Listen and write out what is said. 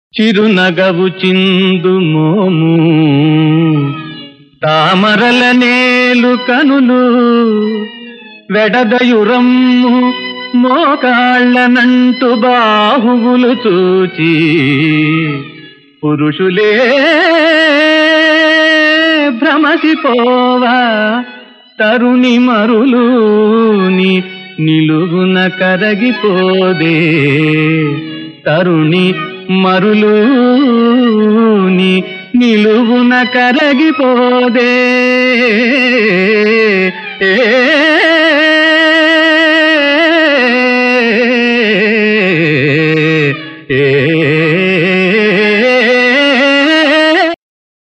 చిరునగవు చిందు మోము తామరల నేలు కనులు వెడదయురమ్ము మోకాళ్ళనంటు బాహువులు చూచి పురుషులే భ్రమసిపోవా తరుణి మరులుని నిలుగున కరగిపోదే తరుణి మరులుని నిలువున కరగిపోదే ఏ